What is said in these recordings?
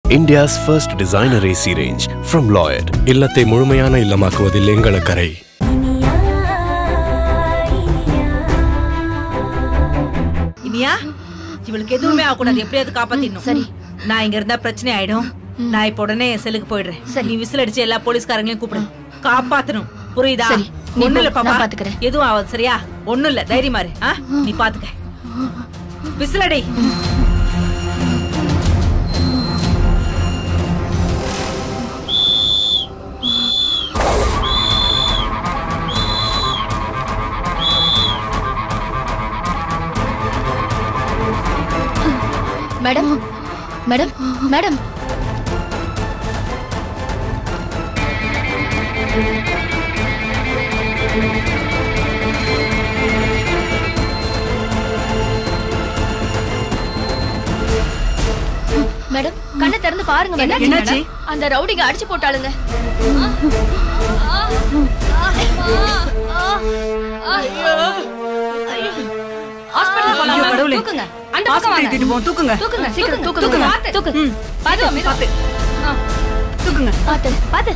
India's first designer AC range from Lloyd. இல்லத்தை முழுமையான இல்லமாக்குவதில் எங்கள் அக்கறை இனியா இவளுக்கு எதுவுமே ஆகக்கூடாது எப்படியாவது காப்பாத்திடணும் சரி. நான் இங்க இருந்தா பிரச்சனை ஆயிடும் நான் இப்ப உடனே என் செல்லுக்கு போயிடுறேன் சரி. நீ விசில் அடிச்சு எல்லா போலீஸ்காரங்களையும் கூப்பிடு காப்பாத்தணும் புரியுதா சரி. நீ ஒண்ணு இல்ல போ, பாப்பா நான் பாத்துக்கறேன். எதுவும் ஆகாது சரியா ஒண்ணும் இல்ல தைரியமா இரு ஆ? நீ பாத்துக்க விசில் அடி மேடம் மேடம் மேடம் மேடம் கண்ணை திறந்து பாருங்க மேடம் என்னாச்சு? அந்த ரவுடிங்க அடிச்சு போட்டாளுங்க ஹாஸ்பிடல் போலாம் ஐயோ, கடவுளே. தூக்குங்க அந்த பக்கம் ஹாஸ்பிடல் வாங்க தூக்கிட்டு போவோம் தூக்குங்க தூக்குங்க சீக்கிரம் தூக்குங்க தூக்குங்க பாத்து தூக்கு பாத்து பாத்து தூக்குங்க பாத்து பாத்து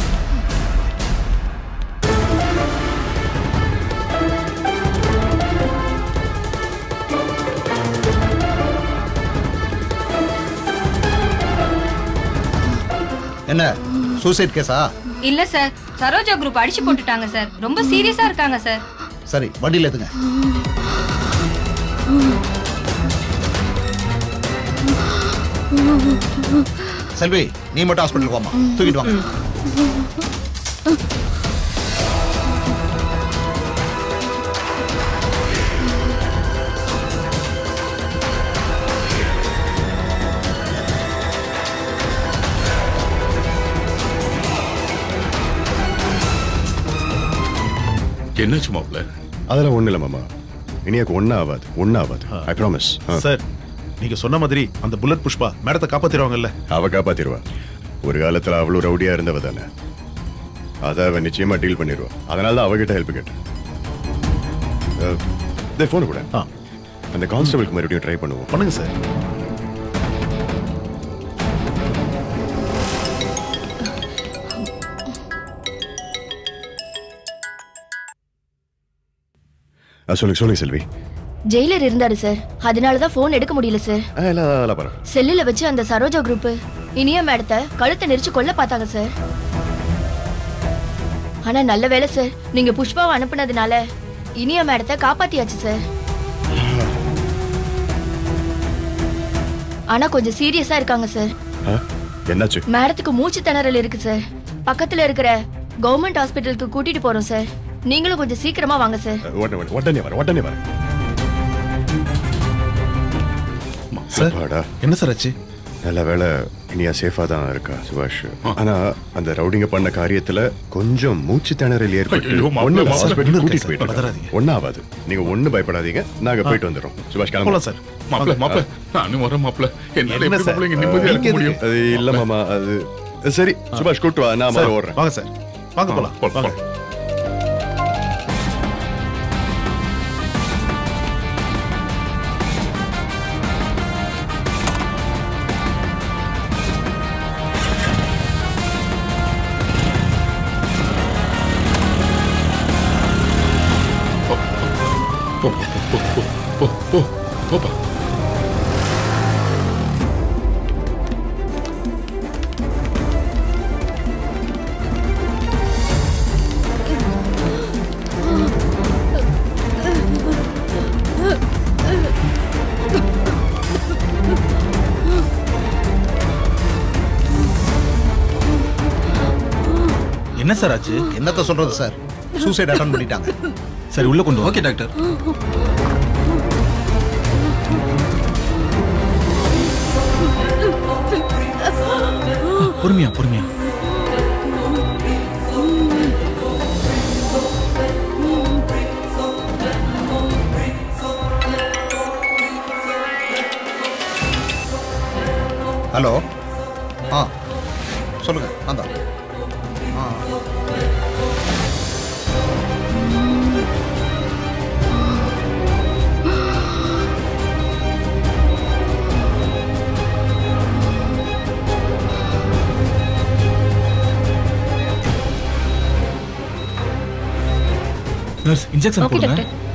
என்ன சூசைட் கேஸா இல்ல சார் சரோஜா குரூப் அடிச்சு போட்டுட்டாங்க சார் ரொம்ப சீரியஸா இருக்காங்க சார் சரி வண்டியில் ஏத்துங்க செல்வி நீ மட்டும் ஹாஸ்பிட்டலுக்கு வாமா தூக்கிட்டு வாங்க என்னாச்சு மாப்ள அதெல்லாம் ஒண்ணு இல்ல மாமா இனியாக்கு ஒன்னும் ஆகாது ஒன்னும் ஆகாது ஐ ப்ராமிஸ் சார் நீங்க சொன்ன மாதிரி அந்த புல்லட் புஷ்பா மேடத்தை காப்பாத்திடுவாங்கல்ல அவ காப்பாத்திருவா ஒரு காலத்துல அவ்வளவு ரவுடியா இருந்தவ தானே அதை அவ நிச்சயமா டீல் பண்ணிடுவா அதனால தான் அவகிட்ட ஹெல்ப் கேட்டேன் ஃபோன் கூட ஆ. அந்த கான்ஸ்டபிளுக்கு மறுபடியும் ட்ரை பண்ணுவோம் பண்ணுங்க சார் ஆ, சொல்லுங்க சொல்லுங்க செல்வி ஜெயிலர் இருந்தாரு சார் அதனால தான் ஃபோன் எடுக்க முடியல சார் ஆ, இல்ல அதெல்லாம் பரவாயில்ல செல்லுல வச்சு அந்த சரோஜா குரூப் இனியா மேடத்தை கழுத்தை நெரிச்சு கொல்ல பார்த்தாங்க சார் ஆனா நல்ல வேளை சார் நீங்க புஷ்பாவை அனுப்புனதுனால இனியா மேடத்தை காப்பாத்தியாச்சு சார் ஆனா கொஞ்சம் சீரியஸா இருக்காங்க சார் ஆ, என்னாச்சு மேடத்துக்கு மூச்சு திணறல் இருக்கு சார் பக்கத்துல இருக்கிற கவர்மெண்ட் ஹாஸ்பிட்டலுக்கு கூட்டிட்டு போறோம் சார் நீங்களும் கொஞ்சம் சீக்கிரமா வாங்க சார் உடனே உடனே, உடனே வர உடனே வர சார் அப்பாடா. என்ன சார் ஆச்சு நல்ல வேளை இனியா சேஃபா தான் இருக்கா சுபாஷ் ஆனா அந்த ரவுடிங்க பண்ண காரியத்துல கொஞ்சம் மூச்சு திணறல் ஏற்பட்டு ஐயோ, மாப்ள, ஒண்ணு மாப்ள, hospital ஒண்ணும் கூட்டிட்டு இருக்கா சார்? போயிட்டு பதறாதீங்க. ஒன்னும் ஆகாது நீங்க ஒண்ணு பயப்படாதீங்க நாங்க போயிட்டு வந்துடுறோம் சுபாஷ் கிளம்பலாம் போலாம் சார் மாப்ள மாப்ள நானும் வரேன் மாப்ள என்னால என்ன எப்படி சார்? மாப்ள இங்க நிம்மதியா இருக்க நீங்க முடியும் அது இல்ல மாமா அது சரி சுபாஷ் கூட்டு வா நான் சார், முதல்ல ஓடுறேன் வாங்க சார் வாங்க போலாம் போலாம், வாங்க போலாம். போ, போ, போ, போ, போ, போ, போப்பா என்ன சார் ஆச்சு என்னத்த சொல்றது சார் சூசைட் அட்டன் பண்ணிட்டாங்க சரி உள்ள கொண்டு ஓகே டாக்டர் பொறுமையா பொறுமையா ஹலோ ஆ சொல்லுங்க நான் தான் ஆ நர்ஸ் இன்ஜெக்ஷன் ஓகே போடுங்க டாக்டர்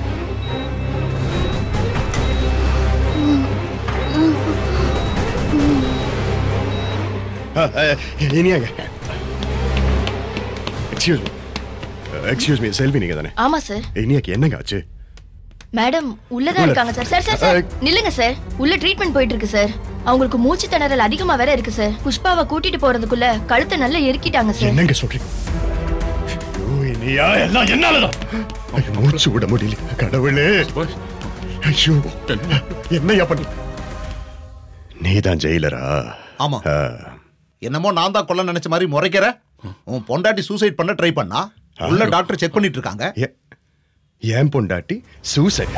இனியாங்க excuse me excuse me Selvi நீங்க தானே ஆமா சார் இனியாக்கு என்னங்க ஆச்சு மேடம் உள்ளதான் உள்ள. இருக்காங்க சார் சார் சார் சார் நில்லுங்க சார் உள்ள ட்ரீட்மெண்ட் போயிட்டு இருக்கு சார் அவங்களுக்கு மூச்சு திணறல் அதிகமா வேற இருக்கு சார் புஷ்பாவை கூட்டிட்டு போறதுக்குள்ள கழுத்தை நல்லா எரிக்கிட்டாங்க சார் என்னங்க சொல்றீங்க ஐயோ, இனியா எல்லாம் என்னாலதான் ஐயோ, மூச்சு விட முடியல கடவுளே ஐயோ என்னையா பண்ண நீதான் ஜெயிலரா ஆமா ஆ, என்னமோ நான் தான் கொல்ல நினைச்ச மாதிரி முறைக்கிற உன் பொண்டாட்டி சூசைட் பண்ண ட்ரை பண்ணா உள்ள டாக்டர் செக் பண்ணிட்டு இருக்காங்க ஏ- ஏன் பொண்டாட்டி சூசைட்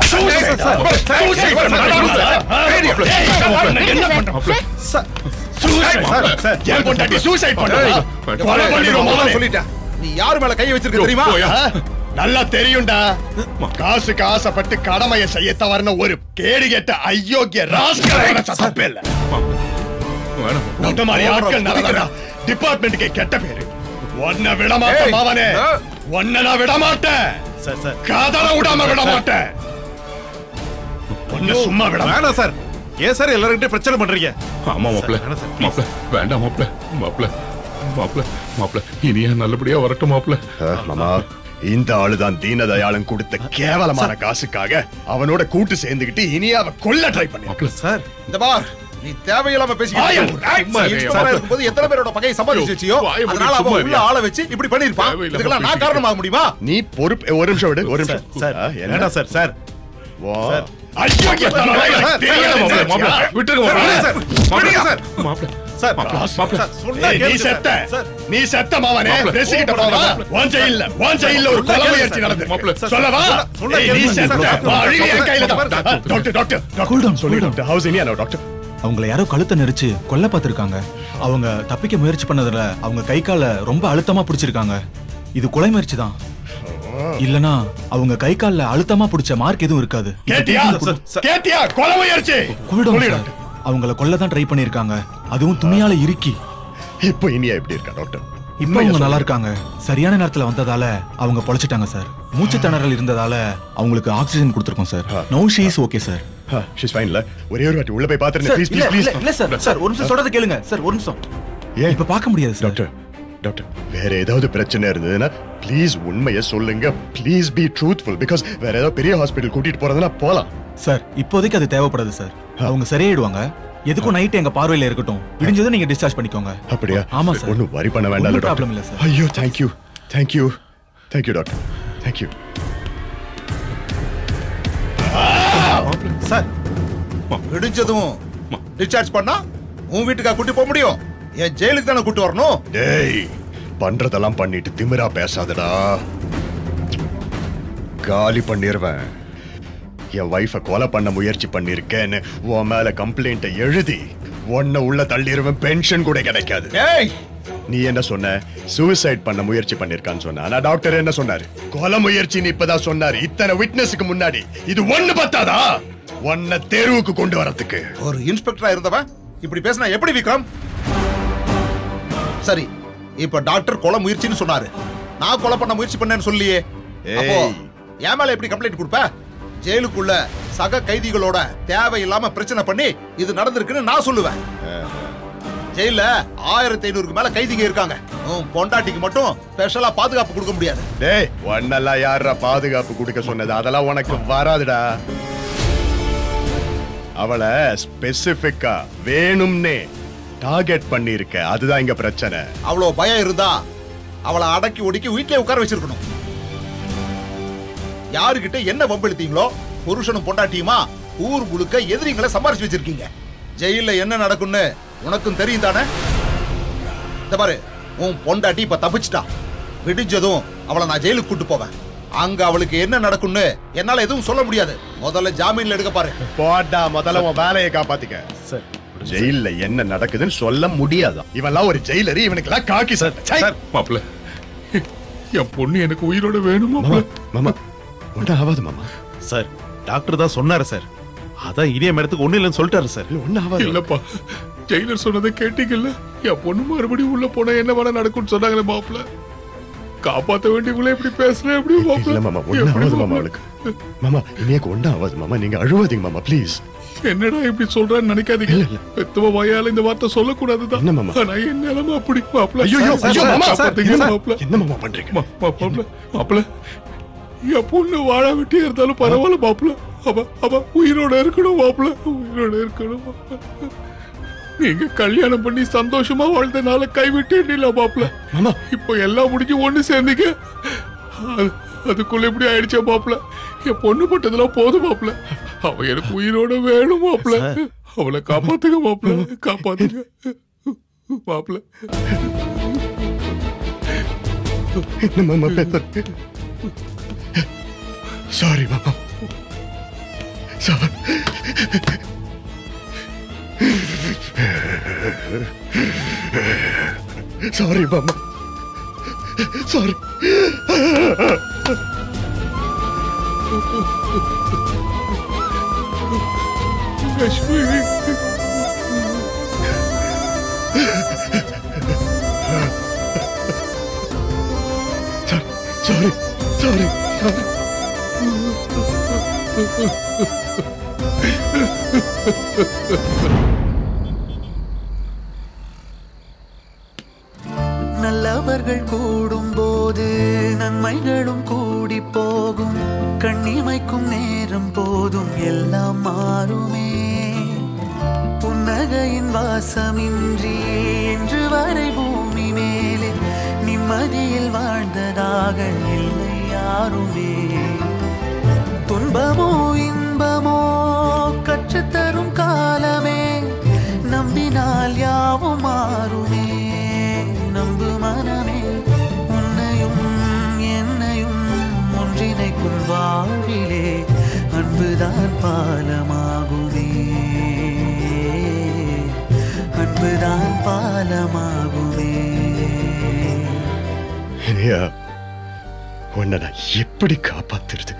ஏன் பொண்டாட்டி சூசைட் சொல்லிட்டேன் நீ யார் மேல கை வச்சிருக்க தெரியுமா நல்லா தெரியும்டா காசுக்கு ஆசைப்பட்டு கடமையை செய்ய தவறுன ஒரு கேடு கேட்ட அயோக்கிய ராஸ்கல் தப்பே இல்ல இந்த மாதிரி ஆட்கள் நல்லதா டிபார்ட்மெண்ட்டுக்கு கெட்ட பேரு உன்னை விட மாட்டேன் மாவனே உன்னை நான் விட மாட்டேன் சார் சார் காதல விடாம விட மாட்டேன் உன்னை சும்மா விட வேணாம் சார் ஏன் சார் எல்லார்கிட்டயும் பிரச்சனை பண்றீங்க ஆமா மாப்ள மாப்ள வேண்டாம் மாப்ள மாப்ள மாப்ள மாப்ள இனியா நல்லபடியா வரட்டும் மாப்ள ஆ, மாமா இந்த ஆளுதான் தீனதயாளன் கொடுத்த கேவலமான காசுக்காக அவனோட கூட்டு சேர்ந்துகிட்டு இனி அவ கொல்ல ட்ரை பண்ணி மாப்ள சார் இந்த பார் நீ தேவையில்லாம பேசிக்கிட்டு வாயை இருக்க. மூடு. சும்மா இரு. சும்மா இருக்கும்போது எத்தனை பேரோட பகையை சம்பாதிச்சு வச்சியோ வாயை மூடு, அதனால அவன் சும்மா உள்ள இரு. ஆளை வச்சு இப்படி பண்ணிருப்பான் தேவையில்லாம இதுக்கெல்லாம் நான் பேசிக்கிட்டு. காரணமாக முடியுமா நீ பொறுப்பு ஒரு நிமிஷம் விடு ஒரு நிமிஷம் சார் ஆ, என்ன வேண்டாம் சார் சார் வா. அயோக்கிய மாப்ள மாப்ள விட்டுருங்க சார், மாப்ள விடுங்க சார். மாப்ள சார் மாப்ள சார், சொன்னா ஏய், நீ கேளுங்க செத்த சார். நீ செத்த மாவனே மாப்ள. பேசிக்கிட்ட போவா உன் ஜெயில்ல உன் ஜெயில்ல ஒரு கொலை முயற்சி மாப்ள. நடந்து சொல்லவா சொன்னா ஏய், நீ கேளுங்க செத்த சார். வா, அழுகி என் கையில தான். Doctor, doctor doctor doctor cool down சொல்லி டாக்டர் ஹவுஸ் இனியா டாக்டர் அவங்கள யாரோ கழுத்தை நெரிச்சு கொல்ல பார்த்திருக்காங்க அவங்க தப்பிக்க முயற்சி பண்ணதுல அவங்க கை கால ரொம்ப அழுத்தமா பிடிச்சிருக்காங்க இது கொலை முயற்சி தான் இல்லனா அவங்க கை கால்ல அழுத்தமா பிடிச்ச மார்க் எதுவும் இருக்காது கேட்டியா கேட்டியா கொலை முயற்சி கூல் டவுன் சொல்லி சார். அவங்கள கொல்ல தான் ட்ரை பண்ணிருக்காங்க அதுவும் துணியால இறுக்கி இப்போ இனியா எப்படி இருக்கா டாக்டர் இப்ப அவங்க நல்லா இருக்காங்க சரியான நேரத்துல வந்ததால அவங்க பொழைச்சிட்டாங்க சார் மூச்சு திணறல் இருந்ததால அவங்களுக்கு ஆக்சிஜன் கொடுத்துருக்கோம் sir no she's okay sir she's ஃபைன்ல ஒரே ஒரு வாட்டி உள்ள போய் பாத்துறேன் சார் ப்ளீஸ் இல்ல ப்ளீஸ் இல்ல இல்ல சார் சார் ஒரு நிமிஷம் சொல்றத கேளுங்க சார் ஒரு நிமிஷம் ஏன் இப்ப பார்க்க முடியாது சார் டாக்டர் டாக்டர் வேற ஏதாவது பிரச்சனை இருந்ததுன்னா ப்ளீஸ் உண்மையை சொல்லுங்க ப்ளீஸ் பி ட்ரூத்ஃபுல் பிகாஸ் வேற ஏதாவது பெரிய ஹாஸ்பிட்டல் கூட்டிட்டு போறதுனா போலாம் சார் இப்போதைக்கு அது தேவைப்படாது சார் அவங்க சரியாயிடுவாங்க எதுக்கும் நைட் எங்க பார்வையில இருக்கட்டும் விடிஞ்சதும் நீங்க டிஸ்சார்ஜ் பண்ணிக்கோங்க அப்படியா ஆமா சார் ஒன்றும் வரி பண்ண வேண்டாம் ஒண்ணும் problem இல்ல, sir. ஐயோ thank you thank you thank you doctor thank you sir விடிஞ்சதும் டிஸ்சார்ஜ் பண்ணா உன் வீட்டுக்கா கூட்டி போக முடியும் என் ஜெயிலுக்கு தானே கூட்டி வரணும் டேய் பண்றதெல்லாம் பண்ணிட்டு திமிரா பேசாதடா காலி பண்ணிருவேன் என் வைஃபை கொலை பண்ண முயற்சி பண்ணிருக்கேன்னு உன் மேல கம்ப்ளைண்ட்டை எழுதி உன்னை உள்ள தள்ளிடுவேன் பென்ஷன் கூட கிடைக்காது ஏய் நீ என்ன சொன்ன சூசைட் பண்ண முயற்சி பண்ணிருக்கான்னு சொன்ன ஆனா டாக்டர் என்ன சொன்னாரு கொலை முயற்சின்னு இப்பதான் சொன்னாரு இத்தனை விட்னஸுக்கு முன்னாடி இது ஒண்ணு பத்தாதா உன்னை தெருவுக்கு கொண்டு வரதுக்கு ஒரு இன்ஸ்பெக்டரா இருந்தவன் இப்படி பேசினா எப்படி விக்ரம் சரி இப்ப டாக்டர் கொலை முயற்சின்னு சொன்னாரு நான் கொலை பண்ண முயற்சி பண்ணேன்னு சொல்லியே அப்போ ஏய். என் மேல எப்படி கம்ப்ளைண்ட் கொடுப்ப ஜெயிலுக்குள்ள சக கைதிகளோட தேவையில்லாம பிரச்சனை பண்ணி இது நடந்திருக்குன்னு நான் சொல்லுவேன் ஜெயில ஆயிரத்தி ஐநூறுக்கு மேல கைதிங்க இருக்காங்க உன் பொண்டாட்டிக்கு மட்டும் ஸ்பெஷலா பாதுகாப்பு கொடுக்க முடியாது டேய் ஒன்னெல்லாம் யாரா பாதுகாப்பு கொடுக்க சொன்னது அதெல்லாம் உனக்கு வராதுடா அவளை ஸ்பெசிபிக்கா வேணும்னே டார்கெட் பண்ணிருக்க அதுதான் இங்க பிரச்சனை அவ்வளவு பயம் இருந்தா அவளை அடக்கி ஒடுக்கி வீட்லயே உட்கார வச்சிருக்கணும் யாருகிட்ட என்ன வம்பெழுத்தீங்களோ புருஷனும் பொண்டாட்டியுமா ஊர் முழுக்க எதிரிங்களை சம்பாரிச்சு வச்சிருக்கீங்க ஜெயில என்ன நடக்கும்னு உனக்கும் தெரியும் தானே இந்த பாரு உன் பொண்டாட்டி இப்ப தப்பிச்சிட்டா விடிஞ்சதும் அவளை நான் ஜெயிலுக்கு கூட்டு போவேன் அங்க அவளுக்கு என்ன நடக்கும்னு என்னால எதுவும் சொல்ல முடியாது முதல்ல ஜாமீன்ல எடுக்க பாரு போடா முதல்ல உன் வேலையை காப்பாத்திக்க சார் ஜெயில்ல என்ன நடக்குதுன்னு சொல்ல முடியாதான் இவன்லாம் ஒரு ஜெயிலரு இவனுக்கு எல்லாம் காக்கி சார் சார் மாப்ள என் பொண்ணு எனக்கு உயிரோட வேணும் மாப்ள மாமா ஒன்றும் ஆகாது மாமா சார் டாக்டர் தான் சொன்னாரு சார் அதான் இனிய மேடத்துக்கு ஒண்ணு இல்லைன்னு சொல்லிட்டாரு சார் ஒன்றும் ஆகாது இல்லப்பா ஜெயிலர் சொன்னதை கேட்டீங்கல்ல என் பொண்ணு மறுபடியும் உள்ள போனா என்ன வேணா நடக்கும்னு சொன்னாங்களே மாப்ள காப்பாத்த வேண்டியவங்களே இப்படி பேசுறேன் எப்படி இல்ல மாமா ஒண்ணு ஆகாது மாமா அவளுக்கு மாமா இனியாக்கு ஒண்ணு ஆகாது மாமா நீங்க அழுவாதீங்க மாமா ப்ளீஸ் என்னடா இப்படி சொல்றேன்னு நினைக்காதீங்க பெத்தவ வாயால இந்த வார்த்தை சொல்லக்கூடாதுதான் என்ன மாமா? ஆனா என் நிலைமை அப்படி மாப்பிள ஐயோ, ஐயோ, ஐயோ, மாமா, காப்பாத்துங்க சார், மாப்பிள என்ன மாமா பண்றீங்க மாப்பிள மாப்பிள என் பொண்ணு வாழ வெட்டி இருந்தாலும் பரவாயில்ல மாப்பிள அவ அவ உயிரோட இருக்கணும் மாப்பிள உயிரோட இருக்கணும் மாப்பிள. நீங்க கல்யாணம் பண்ணி சந்தோஷமா வாழ்ந்தனால கைவிட்டேன் இல்ல மாப்பிள மாமா இப்போ எல்லாம் முடிஞ்சு ஒண்ணு சேர்ந்தீங்க அது- அதுக்குள்ள இப்படி ஆயிடுச்சே மாப்பிள என் பொண்ணு பட்டதெல்லாம் போதும் மாப்பிள அவ எனக்கு உயிரோட வேணும் மாப்பிள அவளை காப்பாத்துங்க மாப்பிள காப்பாத்துங்க மாப்பிள என்ன மாமா பேசுறீங்க சாரி மாமா சாரி சாரி மாமா sorry Lakshmi sorry sorry sorry நல்லவர்கள் கூடும்போது நன்மைகளும் கூடி போகும் கண்ணிமைக்கும் நேரம் போதும் எல்லாம் மாறுமே புன்னகையின் வாசமின்றி என்று வரை பூமி மேலே நிம்மதியில் வாழ்ந்ததாக இல்லை யாருமே துன்பமோ இன்பமோ கற்றுத்தரும் காலமே நம்பினால் யாவும் மாறுமே நம்பு மனமே உன்னையும் என்னையும் ஒன்றிணைக்கும் வாழ்விலே அன்புதான் பாலமாகுமே அன்புதான் பாலமாகுமே இனியா உன்னை நான் எப்படி காப்பாத்துறது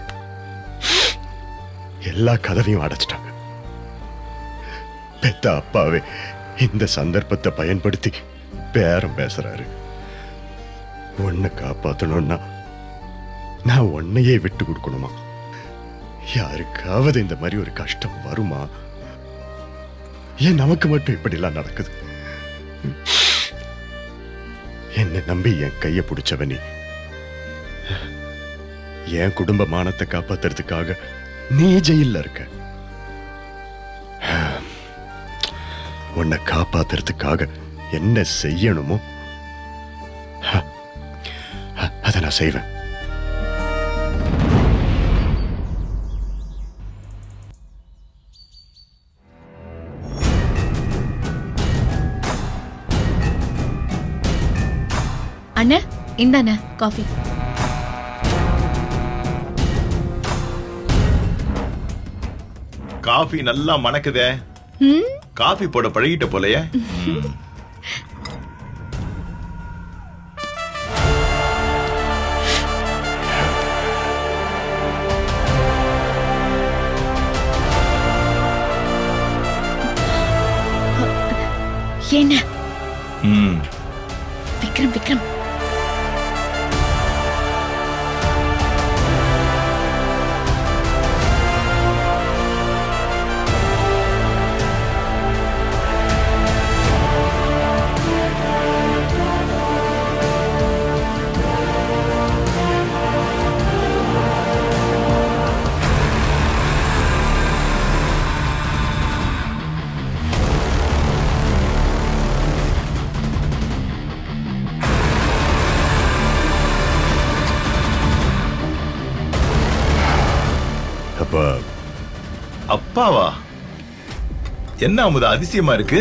எல்லா கதவையும் அடைச்சிட்டாங்க பெத்த அப்பாவே இந்த சந்தர்ப்பத்தை பயன்படுத்தி பேரம் பேசுறாரு உன்னை காப்பாத்தணும்னா நான் உன்னையே விட்டு கொடுக்கணுமா யாருக்காவது இந்த மாதிரி ஒரு கஷ்டம் வருமா ஏன் நமக்கு மட்டும் இப்படிலாம் நடக்குது என்னை நம்பி என் கையை பிடிச்சவ நீ என் குடும்ப மானத்தை காப்பாத்துறதுக்காக நீ ஜெயில்ல இருக்க உன்னை காப்பாத்துறதுக்காக என்ன செய்யணுமோ ஹ, ஹ, அதை நான் செய்வேன் அண்ணா இந்தாண்ணா காஃபி காஃபி நல்லா மணக்குதே ம் காஃபி போட பழகிட்ட போலயே என்ன ம் விக்ரம் விக்ரம் அப்ப அப்பாவா என்ன அமுதா அதிசயமா இருக்கு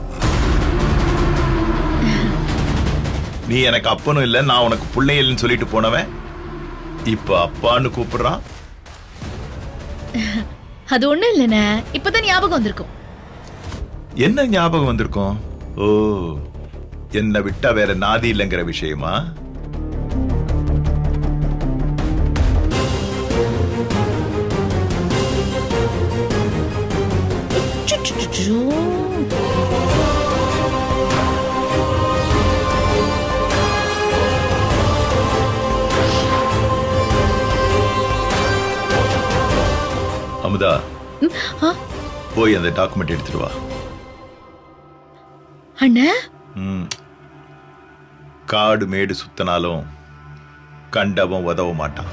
நீ எனக்கு அப்பனும் இல்ல நான் உனக்கு பிள்ளை இல்லைன்னு சொல்லிட்டு போனவன் இப்ப அப்பான்னு கூப்பிடுறான் அது ஒண்ணும் இல்லைண்ணே இப்பதான் ஞாபகம் வந்திருக்கும் என்ன ஞாபகம் வந்திருக்கும் ஓ என்ன விட்டா வேற நாதி இல்லைங்கிற விஷயமா சுச்சுச்சுச்சு. அமுதா ம், ஆ, போய் அந்த டாக்குமெண்ட் எடுத்துட்டு வா அண்ணா ம். காடு மேடு சுத்தனாலும் கண்டவன் உதவ மாட்டான்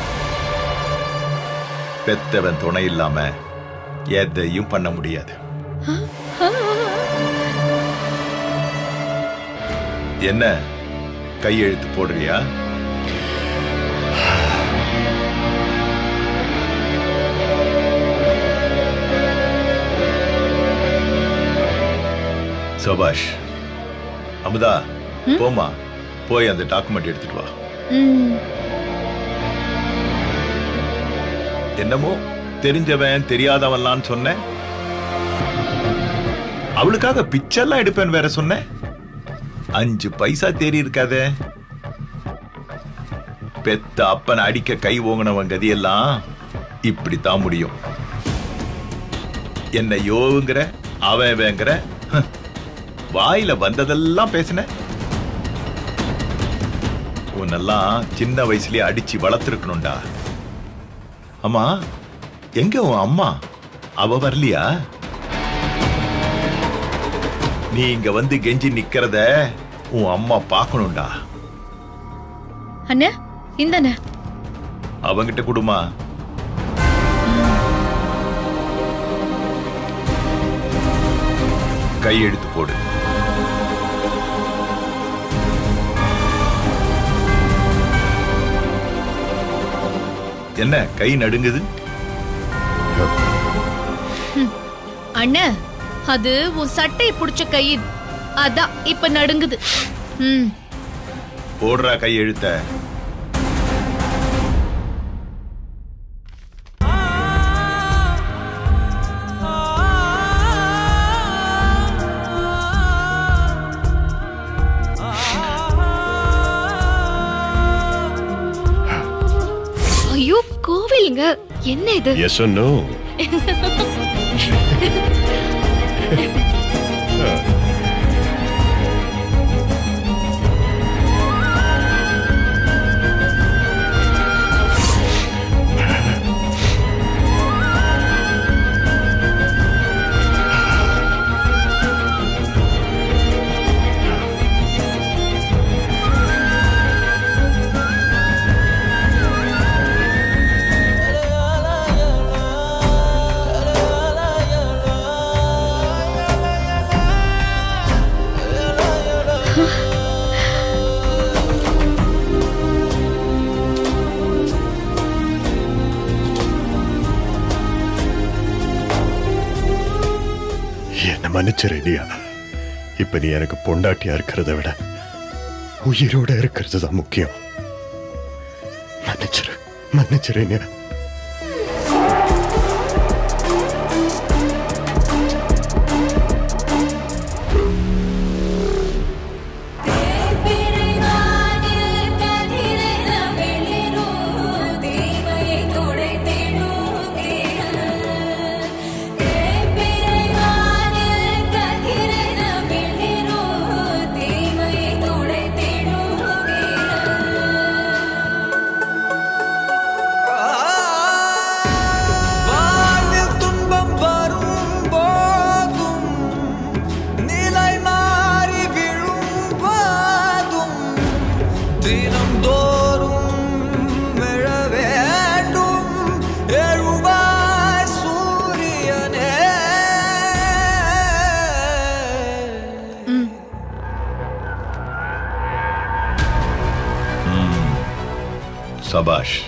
பெத்தவன் துணை இல்லாம எதையும் பண்ண முடியாது என்ன கையெழுத்து போடுறியா சபாஷ் அமுதா போமா போய் அந்த டாக்குமெண்ட் எடுத்துட்டு வா ம், என்னமோ தெரிஞ்சவன் தெரியாதவன்லான்னு சொன்னேன் அவளுக்காக பிச்செல்லாம் எடுப்பேன் வேற சொன்னேன் அஞ்சு பைசா தேறி இருக்காதே பெத்த அப்பனை அடிக்க கை ஓங்கினவன் கதியெல்லாம் இப்படித்தான் முடியும் என்ன யோங்கிற அவன் வேங்கிற வாயில வந்ததெல்லாம் பேசின உன்னெல்லாம் சின்ன வயசுலயே அடிச்சு வளர்த்துருக்கணும்டா அம்மா எங்க உன் அம்மா அவ வரலையா நீ இங்க வந்து கெஞ்சி நிக்கிறத உன் அம்மா பார்க்கணும்டா அண்ணா இந்தண்ணா அவங்கிட்ட கொடுமா கையெழுத்து போடு என்ன கை நடுங்குது அண்ணா அது உன் சட்டையை புடிச்ச கை அதான் இப்ப நடுங்குது ம் போடுறா கையெழுத்த ஐயோ கோவிலுங்க என்ன இது எஸ் நோ என்ன மன்னிச்சிரு இல்லையா இப்ப நீ எனக்கு பொண்டாட்டியா இருக்கிறத விட உயிரோட இருக்கிறது தான் முக்கியம் மன்னிச்சிரு மன்னிச்சிரு இல்லையா வாழ்வில் துன்பம் வரும் போதும் நிலை மாறி விழும் போதும் தினம்தோறும் எழ வேண்டும் எழுவாய் சூரியனே சபாஷ்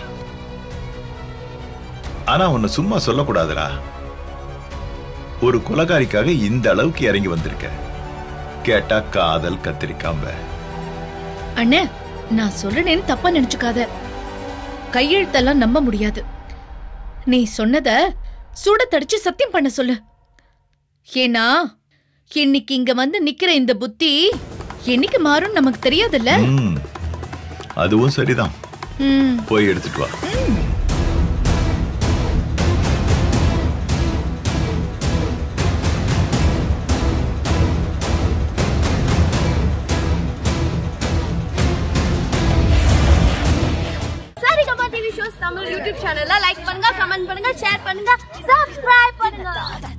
ஆனா உன்னை சும்மா சொல்லக்கூடாதுடா ஒரு கொலகாரிக்காக இந்த அளவுக்கு இறங்கி வந்திருக்க கேட்டா காதல் கத்திரிக்காம்ப அண்ணே நான் சொல்றேன்னு தப்பா நினைச்சுக்காத கையெழுத்தெல்லாம் நம்ப முடியாது நீ சொன்னத சூட தடிச்சு சத்தியம் பண்ண சொல்லு ஏன்னா இன்னைக்கு இங்க வந்து நிக்கிற இந்த புத்தி என்னைக்கு மாறும் நமக்கு தெரியாதுல்ல ம், அதுவும் சரிதான் ம் போய் எடுத்துட்டு வா Saregama TV shows Tamil YouTube சேனல்ல லைக் பண்ணுங்க கமெண்ட் பண்ணுங்க ஷேர் பண்ணுங்க சப்ஸ்கிரைப் பண்ணுங்க